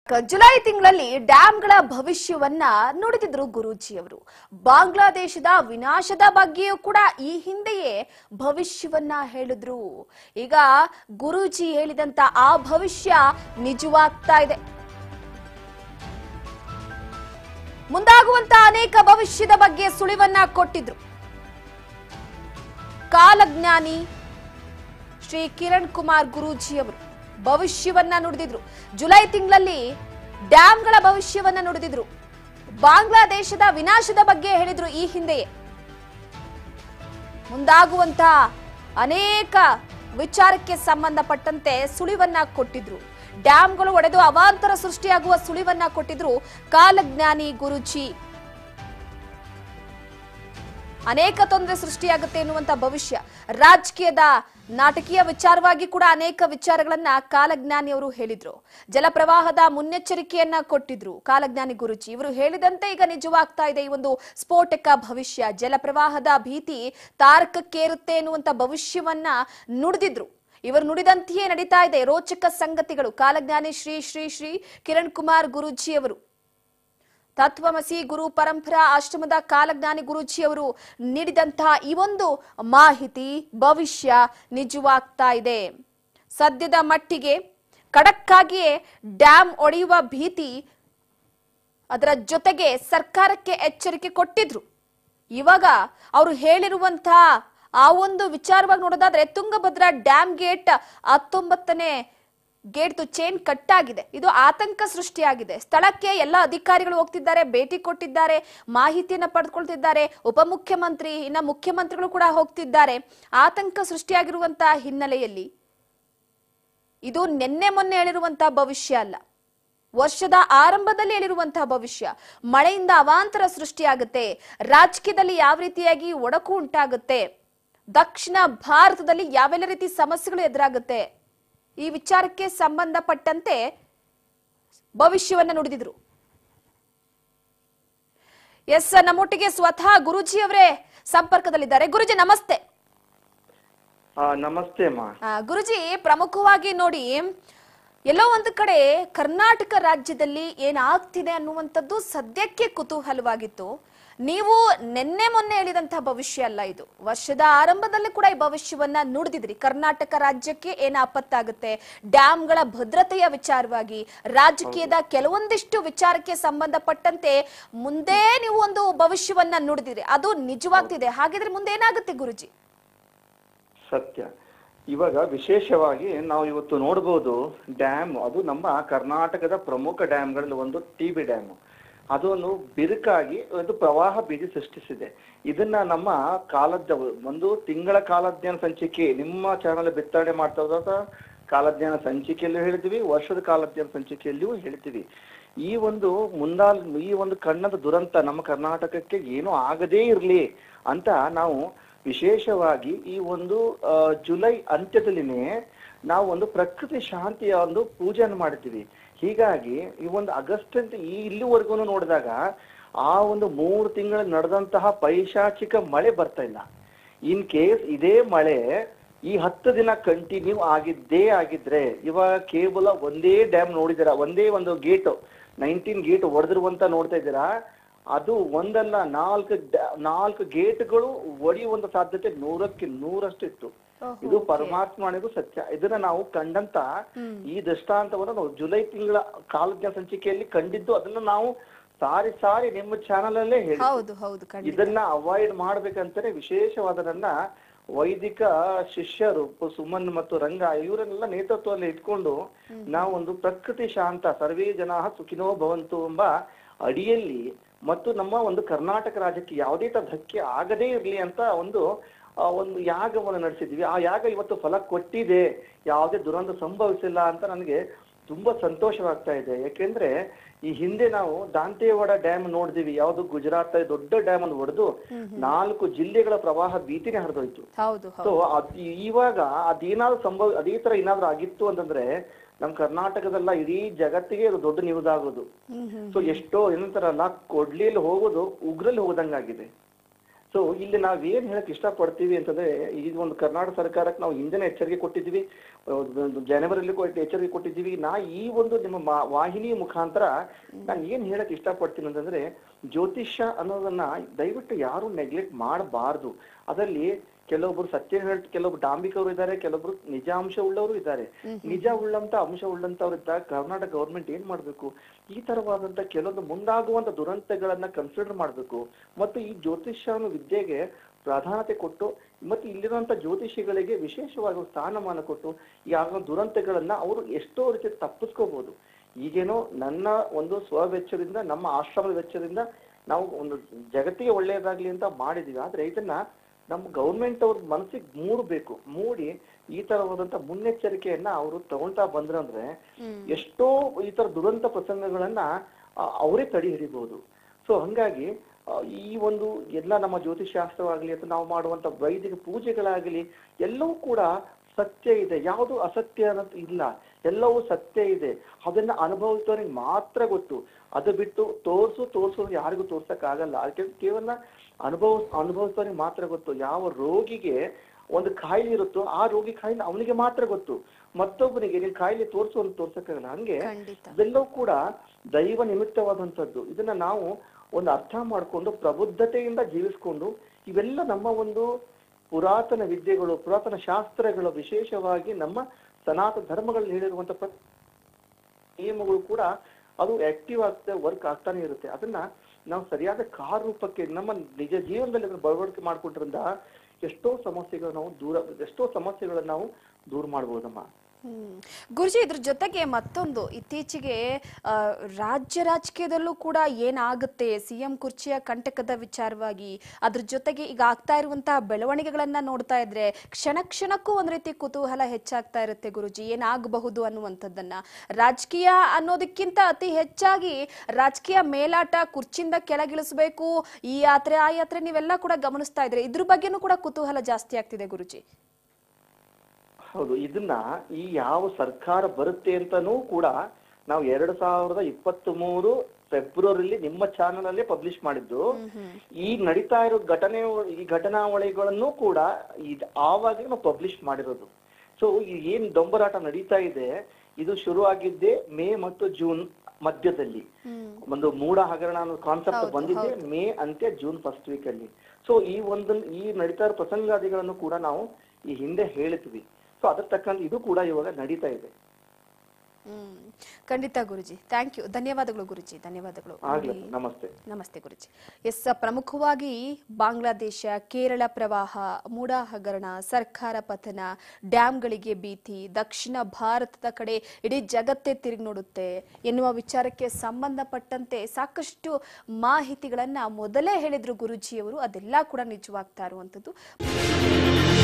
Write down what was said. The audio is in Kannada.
ಕ- ಜುಲೈ ತಿಂಗಳಲ್ಲಿ ಡ್ಯಾಂಗಳ ಭವಿಷ್ಯವನ್ನ ನುಡಿದಿದ್ರು ಗುರೂಜಿಯವರು ಬಾಂಗ್ಲಾದೇಶದ ವಿನಾಶದ ಬಗ್ಗೆಯೂ ಕೂಡ ಈ ಹಿಂದೆಯೇ ಭವಿಷ್ಯವನ್ನ ಹೇಳಿದ್ರು ಈಗ ಗುರೂಜಿ ಹೇಳಿದಂತ ಆ ಭವಿಷ್ಯ ನಿಜವಾಗ್ತಾ ಇದೆ ಮುಂದಾಗುವಂತ ಅನೇಕ ಭವಿಷ್ಯದ ಬಗ್ಗೆ ಸುಳಿವನ್ನ ಕೊಟ್ಟಿದ್ರು ಕಾಲಜ್ಞಾನಿ ಶ್ರೀ ಕಿರಣ್ ಕುಮಾರ್ ಗುರೂಜಿ ಅವರು ಭವಿಷ್ಯವನ್ನ ನುಡಿದಿದ್ರು ಜುಲೈ ತಿಂಗಳಲ್ಲಿ ಡ್ಯಾಂಗಳ ಭವಿಷ್ಯವನ್ನ ನುಡಿದಿದ್ರು ಬಾಂಗ್ಲಾದೇಶದ ವಿನಾಶದ ಬಗ್ಗೆ ಹೇಳಿದ್ರು ಈ ಹಿಂದೆಯೇ ಮುಂದಾಗುವಂತ ಅನೇಕ ವಿಚಾರಕ್ಕೆ ಸಂಬಂಧಪಟ್ಟಂತೆ ಸುಳಿವನ್ನ ಕೊಟ್ಟಿದ್ರು ಡ್ಯಾಂಗಳು ಒಡೆದು ಅವಾಂತರ ಸೃಷ್ಟಿಯಾಗುವ ಸುಳಿವನ್ನ ಕೊಟ್ಟಿದ್ರು ಕಾಲಜ್ಞಾನಿ ಗುರುಜಿ ಅನೇಕ ತೊಂದರೆ ಸೃಷ್ಟಿಯಾಗುತ್ತೆ ಎನ್ನುವಂತ ಭವಿಷ್ಯ ರಾಜಕೀಯದ ನಾಟಕೀಯ ವಿಚಾರವಾಗಿ ಕೂಡ ಅನೇಕ ವಿಚಾರಗಳನ್ನ ಕಾಲಜ್ಞಾನಿ ಅವರು ಹೇಳಿದ್ರು ಜಲಪ್ರವಾಹದ ಮುನ್ನೆಚ್ಚರಿಕೆಯನ್ನ ಕೊಟ್ಟಿದ್ರು ಕಾಲಜ್ಞಾನಿ ಗುರುಜಿ ಇವರು ಹೇಳಿದಂತೆ ಈಗ ನಿಜವಾಗ್ತಾ ಇದೆ ಈ ಒಂದು ಸ್ಫೋಟಕ ಭವಿಷ್ಯ ಜಲಪ್ರವಾಹದ ಭೀತಿ ತಾರಕಕ್ಕೇರುತ್ತೆ ಎನ್ನುವಂತ ಭವಿಷ್ಯವನ್ನ ನುಡಿದಿದ್ರು ಇವರು ನುಡಿದಂತೆಯೇ ನಡೀತಾ ಇದೆ ರೋಚಕ ಸಂಗತಿಗಳು ಕಾಲಜ್ಞಾನಿ ಶ್ರೀ ಶ್ರೀ ಶ್ರೀ ಕಿರಣ್ ಕುಮಾರ್ ಗುರೂಜಿ ಅವರು ತತ್ವಮಸಿ ಗುರು ಪರಂಪರಾ ಆಶ್ರಮದ ಕಾಲಜ್ಞಾನಿ ಗುರೂಜಿ ಅವರು ನೀಡಿದಂತಹ ಈ ಒಂದು ಮಾಹಿತಿ ಭವಿಷ್ಯ ನಿಜವಾಗ್ತಾ ಇದೆ ಸದ್ಯದ ಮಟ್ಟಿಗೆ ಖಡಕ್ಕಾಗಿಯೇ ಡ್ಯಾಂ ಒಡೆಯುವ ಭೀತಿ ಅದರ ಜೊತೆಗೆ ಸರ್ಕಾರಕ್ಕೆ ಎಚ್ಚರಿಕೆ ಕೊಟ್ಟಿದ್ರು ಇವಾಗ ಅವರು ಹೇಳಿರುವಂತಹ ಆ ಒಂದು ವಿಚಾರವಾಗಿ ನೋಡೋದಾದ್ರೆ ತುಂಗಭದ್ರಾ ಡ್ಯಾಮ್ ಗೇಟ್ ಹತ್ತೊಂಬತ್ತನೇ ಗೇಟ್ದು ಚೈನ್ ಕಟ್ ಆಗಿದೆ ಇದು ಆತಂಕ ಸೃಷ್ಟಿಯಾಗಿದೆ ಸ್ಥಳಕ್ಕೆ ಎಲ್ಲ ಅಧಿಕಾರಿಗಳು ಹೋಗ್ತಿದ್ದಾರೆ ಭೇಟಿ ಕೊಟ್ಟಿದ್ದಾರೆ ಮಾಹಿತಿಯನ್ನ ಪಡೆದುಕೊಳ್ತಿದ್ದಾರೆ ಉಪಮುಖ್ಯಮಂತ್ರಿ ಇನ್ನ ಮುಖ್ಯಮಂತ್ರಿಗಳು ಕೂಡ ಹೋಗ್ತಿದ್ದಾರೆ ಆತಂಕ ಸೃಷ್ಟಿಯಾಗಿರುವಂತಹ ಹಿನ್ನೆಲೆಯಲ್ಲಿ ಇದು ನಿನ್ನೆ ಮೊನ್ನೆ ಹೇಳಿರುವಂತಹ ಭವಿಷ್ಯ ಅಲ್ಲ ವರ್ಷದ ಆರಂಭದಲ್ಲಿ ಹೇಳಿರುವಂತಹ ಭವಿಷ್ಯ ಮಳೆಯಿಂದ ಅವಾಂತರ ಸೃಷ್ಟಿಯಾಗುತ್ತೆ ರಾಜಕೀಯದಲ್ಲಿ ಯಾವ ರೀತಿಯಾಗಿ ಒಡಕು ಉಂಟಾಗುತ್ತೆ ದಕ್ಷಿಣ ಭಾರತದಲ್ಲಿ ಯಾವೆಲ್ಲ ರೀತಿ ಸಮಸ್ಯೆಗಳು ಎದುರಾಗುತ್ತೆ ಈ ವಿಚಾರಕ್ಕೆ ಸಂಬಂಧಪಟ್ಟಂತೆ ಭವಿಷ್ಯವನ್ನ ನುಡಿದಿದ್ರು ಎಸ್ ನಮ್ಮೊಟ್ಟಿಗೆ ಸ್ವತಃ ಗುರುಜಿ ಅವರೇ ಸಂಪರ್ಕದಲ್ಲಿದ್ದಾರೆ ಗುರುಜಿ ನಮಸ್ತೆ ಆ, ನಮಸ್ತೆ ಅಮ್ಮ ಆ, ಗುರುಜಿ ಪ್ರಮುಖವಾಗಿ ನೋಡಿ ಎಲ್ಲೋ ಒಂದು ಕಡೆ ಕರ್ನಾಟಕ ರಾಜ್ಯದಲ್ಲಿ ಏನಾಗ್ತಿದೆ ಅನ್ನುವಂಥದ್ದು ಸದ್ಯಕ್ಕೆ ಕುತೂಹಲವಾಗಿತ್ತು ನೀವು ನಿನ್ನೆ ಮೊನ್ನೆ ಹೇಳಿದಂತಹ ಭವಿಷ್ಯ ಅಲ್ಲ ಇದು ವರ್ಷದ ಆರಂಭದಲ್ಲಿ ಕೂಡ ಈ ಭವಿಷ್ಯವನ್ನ ನುಡಿದಿದ್ರಿ ಕರ್ನಾಟಕ ರಾಜ್ಯಕ್ಕೆ ಏನ ಆಪತ್ತಾಗುತ್ತೆ ಡ್ಯಾಂಗಳ ಭದ್ರತೆಯ ವಿಚಾರವಾಗಿ ರಾಜಕೀಯದ ಕೆಲವೊಂದಿಷ್ಟು ವಿಚಾರಕ್ಕೆ ಸಂಬಂಧಪಟ್ಟಂತೆ ಮುಂದೆ ನೀವು ಒಂದು ಭವಿಷ್ಯವನ್ನ ನುಡಿದಿರಿ ಅದು ನಿಜವಾಗ್ತಿದೆ ಹಾಗಿದ್ರೆ ಮುಂದೆ ಏನಾಗುತ್ತೆ ಗುರುಜಿ ಸತ್ಯ ಇವಾಗ ವಿಶೇಷವಾಗಿ ನಾವು ಇವತ್ತು ನೋಡಬಹುದು ಡ್ಯಾಮ್ ಅದು ನಮ್ಮ ಕರ್ನಾಟಕದ ಪ್ರಮುಖ ಡ್ಯಾಮ್ಗಳಲ್ಲಿ ಒಂದು ಟಿ ಬಿ ಡ್ಯಾಮ್ ಅದೊಂದು ಬಿರುಕಾಗಿ ಒಂದು ಪ್ರವಾಹ ಬೀದಿ ಸೃಷ್ಟಿಸಿದೆ ಇದನ್ನ ನಮ್ಮ ಕಾಲದ ಒಂದು ತಿಂಗಳ ಕಾಲಜ್ಞಾನ ಸಂಚಿಕೆ ನಿಮ್ಮ ಚಾನಲ್ ಬಿತ್ತರಣೆ ಮಾಡ್ತಾ ಇರುವಾಗ ಕಾಲಜ್ಞಾನ ಸಂಚಿಕೆಯಲ್ಲೂ ಹೇಳಿದ್ವಿ ವರ್ಷದ ಕಾಲಜ್ಞಾನ ಸಂಚಿಕೆಯಲ್ಲಿಯೂ ಹೇಳ್ತೀವಿ ಈ ಒಂದು ಮುಂದಾಲ್ ಈ ಒಂದು ಕಣ್ಣದ ದುರಂತ ನಮ್ಮ ಕರ್ನಾಟಕಕ್ಕೆ ಏನೂ ಆಗದೇ ಇರಲಿ ಅಂತ ನಾವು ವಿಶೇಷವಾಗಿ ಈ ಒಂದು ಆ, ಜುಲೈ ಅಂತ್ಯದಲ್ಲಿನೇ ನಾವು ಒಂದು ಪ್ರಕೃತಿ ಶಾಂತಿಯ ಒಂದು ಪೂಜೆಯನ್ನು ಮಾಡ್ತೀವಿ ಹೀಗಾಗಿ ಈ ಒಂದು ಆಗಸ್ಟ್ ಅಂತ ಈ ಇಲ್ಲಿವರೆಗೂ ನೋಡಿದಾಗ ಆ ಒಂದು ಮೂರು ತಿಂಗಳು ನಡೆದಂತಹ ಪೈಶಾಚಿಕ ಮಳೆ ಬರ್ತಾ ಇಲ್ಲ ಇನ್ ಕೇಸ್ ಇದೇ ಮಳೆ ಈ ಹತ್ತು ದಿನ ಕಂಟಿನ್ಯೂ ಆಗಿದ್ದೇ ಆಗಿದ್ರೆ ಇವಾಗ ಕೇವಲ ಒಂದೇ ಡ್ಯಾಮ್ ನೋಡಿದಿರ ಒಂದೇ ಒಂದು ಗೇಟ್ ನೈನ್ಟೀನ್ ಗೇಟ್ ಹೊಡೆದಿರುವಂತ ನೋಡ್ತಾ ಇದ್ದೀರಾ ಅದು ಒಂದಲ್ಲ ನಾಲ್ಕು ಡ್ಯಾ- ನಾಲ್ಕು ಗೇಟ್ಗಳು ಒಡೆಯುವಂತ ಸಾಧ್ಯತೆ ನೂರಕ್ಕೆ ನೂರಷ್ಟು ಇತ್ತು ಇದು ಪರಮಾತ್ಮನಿಗೂ ಸತ್ಯ ಇದನ್ನ ನಾವು ಕಂಡಂತ ಈ ದೃಷ್ಟಾಂತವನ್ನು ನಾವು ಜುಲೈ ತಿಂಗಳ ಕಾಲಜ್ಞಾನ ಸಂಚಿಕೆಯಲ್ಲಿ ಕಂಡಿದ್ದು ಅದನ್ನ ನಾವು ಸಾರಿ ಸಾರಿ ನಿಮ್ಮ ಚಾನಲ್ ಅಲ್ಲೇ ಹೇಳಿ ಹೌದು ಹೌದು ಖಂಡಿತ ಇದನ್ನ ಅವಾಯ್ಡ್ ಮಾಡ್ಬೇಕಂತಾನೆ ವಿಶೇಷವಾದ ನನ್ನ ವೈದಿಕ ಶಿಷ್ಯರು ಪು- ಸುಮನ್ ಮತ್ತು ರಂಗ ಇವರನ್ನೆಲ್ಲ ನೇತೃತ್ವದಲ್ಲಿ ಇಟ್ಕೊಂಡು ನಾವು ಒಂದು ಪ್ರಕೃತಿ ಶಾಂತ ಸರ್ವೇ ಜನ ಸುಖಿನೋ ಭವಂತು ಎಂಬ ಅಡಿಯಲ್ಲಿ ಮತ್ತು ನಮ್ಮ ಒಂದು ಕರ್ನಾಟಕ ರಾಜ್ಯಕ್ಕೆ ಯಾವುದೇ ತರ ಧಕ್ಕೆ ಆಗದೇ ಇರಲಿ ಅಂತ ಒಂದು ಆ, ಒಂದು ಯಾಗವನ್ನು ನಡೆಸಿದ್ವಿ ಆ ಯಾಗ ಇವತ್ತು ಫಲ ಕೊಟ್ಟಿದೆ ಯಾವುದೇ ದುರಂತ ಸಂಭವಿಸಿಲ್ಲ ಅಂತ ನನಗೆ ತುಂಬಾ ಸಂತೋಷವಾಗ್ತಾ ಇದೆ ಯಾಕೆಂದ್ರೆ ಈ ಹಿಂದೆ ನಾವು ದಾಂತೇವಾಡ ಡ್ಯಾಮ್ ನೋಡಿದಿವಿ ಯಾವುದು ಗುಜರಾತ್ ದೊಡ್ಡ ಡ್ಯಾಮ್ ಅನ್ನು ಹೊಡೆದು ನಾಲ್ಕು ಜಿಲ್ಲೆಗಳ ಪ್ರವಾಹ ಭೀತಿನೇ ಹರಿದೋಯ್ತು ಹೌದು ಸೊ ಅದ್ ಇವಾಗ ಅದೇನಾದ್ರು ಸಂಭವ ಅದೇ ತರ ಏನಾದ್ರು ಆಗಿತ್ತು ಅಂತಂದ್ರೆ ನಮ್ ಕರ್ನಾಟಕದಲ್ಲ ಇಡೀ ಜಗತ್ತಿಗೆ ಅದು ದೊಡ್ಡ ನ್ಯೂಸ್ ಆಗೋದು ಹ್ಮ್ ಹ್ಮ್ ಸೊ ಎಷ್ಟೋ ಏನಂತಾರಲ್ಲ ಕೊಡ್ಲಿಯಲ್ಲಿ ಹೋಗೋದು ಉಗ್ರಲ್ಲಿ ಹೋದಂಗಾಗಿದೆ ಸೊ ಇಲ್ಲಿ ನಾವ್ ಏನ್ ಹೇಳಕ್ ಇಷ್ಟಪಡ್ತೀವಿ ಅಂತಂದ್ರೆ ಈ ಒಂದು ಕರ್ನಾಟಕ ಸರ್ಕಾರಕ್ಕೆ ನಾವು ಹಿಂದೆನೇ ಎಚ್ಚರಿಕೆ ಕೊಟ್ಟಿದ್ವಿ ಜನವರಿಲಿ ಎಚ್ಚರಿಕೆ ಕೊಟ್ಟಿದ್ದೀವಿ ನಾ ಈ ಒಂದು ನಿಮ್ಮ ಮಾ- ವಾಹಿನಿ ಮುಖಾಂತರ ನಾನು ಏನ್ ಹೇಳಕ್ ಇಷ್ಟಪಡ್ತೀನಿ ಅಂತಂದ್ರೆ ಜ್ಯೋತಿಷ್ಯ ಅನ್ನೋದನ್ನ ದಯವಿಟ್ಟು ಯಾರು ನೆಗ್ಲೆಕ್ಟ್ ಮಾಡಬಾರ್ದು ಅದರಲ್ಲಿ ಕೆಲವೊಬ್ರು ಸತ್ಯ ಹೇಳ್ ಕೆಲವೊಬ್ರು ಡಾಂಬಿಕರು ಇದ್ದಾರೆ ಕೆಲವೊಬ್ರು ನಿಜಾಂಶ ಉಳ್ಳವರು ಇದ್ದಾರೆ ನಿಜ ಉಳ್ಳಂತ ಅಂಶ ಉಳ್ಳಂತವ್ರು ಇದ್ದಾಗ ಕರ್ನಾಟಕ ಗೌರ್ಮೆಂಟ್ ಏನ್ ಮಾಡ್ಬೇಕು ಈ ತರವಾದಂತ ಕೆಲವೊಂದು ಮುಂದಾಗುವಂತ ದುರಂತಗಳನ್ನ ಕನ್ಸಿಡರ್ ಮಾಡ್ಬೇಕು ಮತ್ತು ಈ ಜ್ಯೋತಿಷ್ಯ ಅನ್ನೋ ವಿದ್ಯೆಗೆ ಪ್ರಾಧಾನ್ಯತೆ ಕೊಟ್ಟು ಮತ್ತು ಇಲ್ಲಿರುವಂತ ಜ್ಯೋತಿಷಿಗಳಿಗೆ ವಿಶೇಷವಾಗಿ ಒಂದು ಸ್ಥಾನಮಾನ ಕೊಟ್ಟು ಈ ಆಗೋ ದುರಂತಗಳನ್ನ ಅವರು ಎಷ್ಟೋ ರೀತಿ ತಪ್ಪಿಸ್ಕೋಬಹುದು ಈಗೇನೋ ನನ್ನ ಒಂದು ಸ್ವವೆಚ್ಚದಿಂದ ನಮ್ಮ ಆಶ್ರಮದ ವೆಚ್ಚದಿಂದ ನಾವು ಒಂದು ಜಗತ್ತಿಗೆ ಒಳ್ಳೆಯದಾಗ್ಲಿ ಅಂತ ಮಾಡಿದೀವಿ ಆದ್ರೆ ಇದನ್ನ ನಮ್ಮ ಗೌರ್ಮೆಂಟ್ ಅವ್ರ ಮನಸ್ಸಿಗೆ ಮೂಡಬೇಕು ಮೂಡಿ ಈ ತರವಾದಂತ ಮುನ್ನೆಚ್ಚರಿಕೆಯನ್ನ ಅವರು ತಗೊಂತಾ ಬಂದ್ರಂದ್ರೆ ಎಷ್ಟೋ ಈ ತರ ದುರಂತ ಪ್ರಸಂಗಗಳನ್ನ ಆ, ಅವರೇ ತಡೆ ಹಿಡಿಬಹುದು ಸೊ ಹಂಗಾಗಿ ಆ, ಈ ಒಂದು ಎಲ್ಲ ನಮ್ಮ ಜ್ಯೋತಿಷಾಸ್ತ್ರವಾಗ್ಲಿ ಅಥವಾ ನಾವು ಮಾಡುವಂತ ವೈದಿಕ ಪೂಜೆಗಳಾಗಲಿ ಎಲ್ಲವೂ ಕೂಡ ಸತ್ಯ ಇದೆ ಯಾವುದು ಅಸತ್ಯ ಅನ್ನೋದು ಇಲ್ಲ ಎಲ್ಲವೂ ಸತ್ಯ ಇದೆ ಅದನ್ನ ಅನುಭವಿಸೋರಿಗೆ ಮಾತ್ರ ಗೊತ್ತು ಅದು ಬಿಟ್ಟು ತೋರ್ಸು ತೋರ್ಸು ಯಾರಿಗೂ ತೋರ್ಸಕ್ ಆಗಲ್ಲ ಅದಕ್ಕೆ ಕೇವಲ ಅನುಭವ ಅನುಭವಿಸೋರಿಗೆ ಮಾತ್ರ ಗೊತ್ತು ಯಾವ ರೋಗಿಗೆ ಒಂದು ಕಾಯಿಲೆ ಇರುತ್ತೋ ಆ ರೋಗಿ ಕಾಯಿಲೆ ಅವನಿಗೆ ಮಾತ್ರ ಗೊತ್ತು ಮತ್ತೊಬ್ಬನಿಗೆ ನೀನ್ ಕಾಯಿಲೆ ತೋರ್ಸು ಅಂತ ತೋರ್ಸಕ್ಕಾಗಲ್ಲ ಹಂಗೆ ಖಂಡಿತ ಇದೆಲ್ಲವೂ ಕೂಡ ದೈವ ನಿಮಿತ್ತವಾದಂಥದ್ದು ಇದನ್ನ ನಾವು ಒಂದು ಅರ್ಥ ಮಾಡ್ಕೊಂಡು ಪ್ರಬುದ್ಧತೆಯಿಂದ ಜೀವಿಸ್ಕೊಂಡು ಇವೆಲ್ಲ ನಮ್ಮ ಒಂದು ಪುರಾತನ ವಿದ್ಯೆಗಳು ಪುರಾತನ ಶಾಸ್ತ್ರಗಳು ವಿಶೇಷವಾಗಿ ನಮ್ಮ ಸನಾತನ ಧರ್ಮಗಳಲ್ಲಿ ಹೇಳಿರುವಂತ ಪ್ರ- ನಿಯಮಗಳು ಕೂಡ ಅದು ಆಕ್ಟಿವ್ ಆಗ್ತದೆ ವರ್ಕ್ ಆಗ್ತಾನೆ ಇರುತ್ತೆ ಅದನ್ನ ನಾವು ಸರಿಯಾದ ಕಾರ್ಯರೂಪಕ್ಕೆ ನಮ್ಮ ನಿಜ ಜೀವನದಲ್ಲಿ ಅದನ್ನ ಬಳವಡಿಕೆ ಮಾಡ್ಕೊಟ್ರಿಂದ ಎಷ್ಟೋ ಸಮಸ್ಯೆಗಳು ನಾವು ದೂರ ಎಷ್ಟೋ ಸಮಸ್ಯೆಗಳನ್ನ ನಾವು ದೂರ ಮಾಡ್ಬೋದಮ್ಮ ಹ್ಮ್. ಗುರುಜಿ ಇದ್ರ ಜೊತೆಗೆ ಮತ್ತೊಂದು ಇತ್ತೀಚೆಗೆ ಆ, ರಾಜ್ಯ ರಾಜಕೀಯದಲ್ಲೂ ಕೂಡ ಏನಾಗುತ್ತೆ ಸಿಎಂ ಕುರ್ಚಿಯ ಕಂಟಕದ ವಿಚಾರವಾಗಿ ಅದ್ರ ಜೊತೆಗೆ ಈಗ ಆಗ್ತಾ ಇರುವಂತಹ ಬೆಳವಣಿಗೆಗಳನ್ನ ನೋಡ್ತಾ ಇದ್ರೆ ಕ್ಷಣ ಕ್ಷಣಕ್ಕೂ ಒಂದ್ ರೀತಿ ಕುತೂಹಲ ಹೆಚ್ಚಾಗ್ತಾ ಇರುತ್ತೆ ಗುರುಜಿ ಏನಾಗಬಹುದು ಅನ್ನುವಂಥದ್ದನ್ನ ರಾಜಕೀಯ ಅನ್ನೋದಕ್ಕಿಂತ ಅತಿ ಹೆಚ್ಚಾಗಿ ರಾಜಕೀಯ ಮೇಲಾಟ ಕುರ್ಚಿಯಿಂದ ಕೆಳಗಿಳಿಸ್ಬೇಕು ಈ ಯಾತ್ರೆ ಆ ಯಾತ್ರೆ ನೀವೆಲ್ಲ ಕೂಡ ಗಮನಿಸ್ತಾ ಇದ್ರೆ ಇದ್ರ ಬಗ್ಗೆನೂ ಕೂಡ ಕುತೂಹಲ ಜಾಸ್ತಿ ಆಗ್ತಿದೆ ಗುರುಜಿ ಹೌದು ಇದನ್ನ ಈ ಯಾವ ಸರ್ಕಾರ ಬರುತ್ತೆ ಅಂತಾನೂ ಕೂಡ ನಾವು ಎರಡ್ ಸಾವಿರದ ಇಪ್ಪತ್ತ್ ಮೂರು ಫೆಬ್ರವರಿಲಿ ನಿಮ್ಮ ಚಾನಲ್ ಅಲ್ಲೇ ಪಬ್ಲಿಷ್ ಮಾಡಿದ್ದು ಈ ನಡೀತಾ ಇರೋ ಘಟನೆ ಈ ಘಟನಾವಳಿಗಳನ್ನು ಕೂಡ ಇದ್ ಆವಾಗಲೇ ನಾವು ಪಬ್ಲಿಷ್ ಮಾಡಿರೋದು ಸೊ ಏನ್ ದೊಂಬರಾಟ ನಡೀತಾ ಇದೆ ಇದು ಶುರು ಆಗಿದ್ದೆ ಮೇ ಮತ್ತು ಜೂನ್ ಮಧ್ಯದಲ್ಲಿ ಒಂದು ಮೂಡ ಹಗರಣ ಅನ್ನೋ ಕಾನ್ಸೆಪ್ಟ್ ಬಂದಿದೆ ಮೇ ಅಂತ್ಯ ಜೂನ್ ಫಸ್ಟ್ ವೀಕ್ ಅಲ್ಲಿ ಸೊ ಈ ಒಂದು ಈ ನಡೀತಾ ಇರೋ ಪ್ರಸಂಗಾದಿಗಳನ್ನು ಕೂಡ ನಾವು ಈ ಹಿಂದೆ ಹೇಳಿದ್ವಿ ಸೊ ಅದ್ರ ತಕ್ಕಂತೆ ಇದು ಕೂಡ ಇವಾಗ ನಡೀತಾ ಇದೆ ಹ್ಮ್ ಖಂಡಿತ ಗುರುಜಿ ಥ್ಯಾಂಕ್ ಯು ಧನ್ಯವಾದಗಳು ಗುರುಜಿ ಧನ್ಯವಾದಗಳು ಆಗ್ಲಿ ನೋಡಿ. ನಮಸ್ತೆ ನಮಸ್ತೆ ಗುರುಜಿ ಎಸ್ ಪ್ರಮುಖವಾಗಿ ಬಾಂಗ್ಲಾದೇಶ ಕೇರಳ ಪ್ರವಾಹ ಮೂಡ ಹಗರಣ ಸರ್ಕಾರ ಪತನ ಡ್ಯಾಂಗಳಿಗೆ ಭೀತಿ ದಕ್ಷಿಣ ಭಾರತದ ಕಡೆ ಇಡೀ ಜಗತ್ತೇ ತಿರುಗಿ ನೋಡುತ್ತೆ ಎನ್ನುವ ವಿಚಾರಕ್ಕೆ ಸಂಬಂಧಪಟ್ಟಂತೆ ಸಾಕಷ್ಟು ಮಾಹಿತಿಗಳನ್ನ ಮೊದಲೇ ಹೇಳಿದ್ರು ಗುರುಜಿಯವರು ಅದೆಲ್ಲ ಕೂಡ ನಿಜವಾಗ್ತಾ ಇರುವಂಥದ್ದು